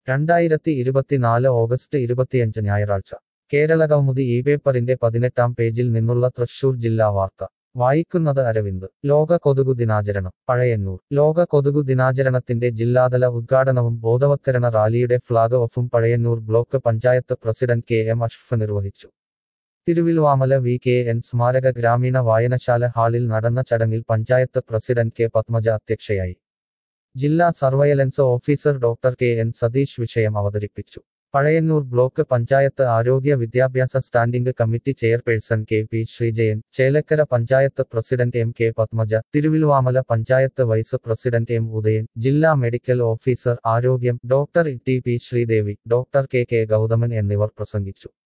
രണ്ടായിരത്തി ഇരുപത്തിനാല് ഓഗസ്റ്റ് ഇരുപത്തിയഞ്ച് ഞായറാഴ്ച കേരള കൗമുദി ഈ പേപ്പറിന്റെ പതിനെട്ടാം പേജിൽ നിന്നുള്ള തൃശൂർ ജില്ലാ വാർത്ത വായിക്കുന്നത് അരവിന്ദ് ലോക കൊതുകു ദിനാചരണം പഴയന്നൂർ ലോക കൊതുകു ദിനാചരണത്തിന്റെ ജില്ലാതല ഉദ്ഘാടനവും ബോധവത്കരണ റാലിയുടെ ഫ്ളാഗ് ഓഫും Pazhayannur block panchayat president K M Ashraf നിർവഹിച്ചു തിരുവിൽവാമല വി കെ എൻ സ്മാരക ഗ്രാമീണ വായനശാല ഹാളിൽ നടന്ന ചടങ്ങിൽ പഞ്ചായത്ത് പ്രസിഡന്റ് കെ പത്മജ അധ്യക്ഷയായി ജില്ലാ surveillance officer doctor K N Satheesh വിഷയം അവതരിപ്പിച്ചു പഴയന്നൂർ ബ്ലോക്ക് പഞ്ചായത്ത് ആരോഗ്യ വിദ്യാഭ്യാസ standing committee chairperson K P Sreejayan Chelakkara panchayat president M K Padmaja Thiruvilwamala panchayat vice president M Udayan ജില്ലാ മെഡിക്കൽ ഓഫീസർ ആരോഗ്യം doctor T P Sreedevi doctor K K Gauthaman എന്നിവർ പ്രസംഗിച്ചു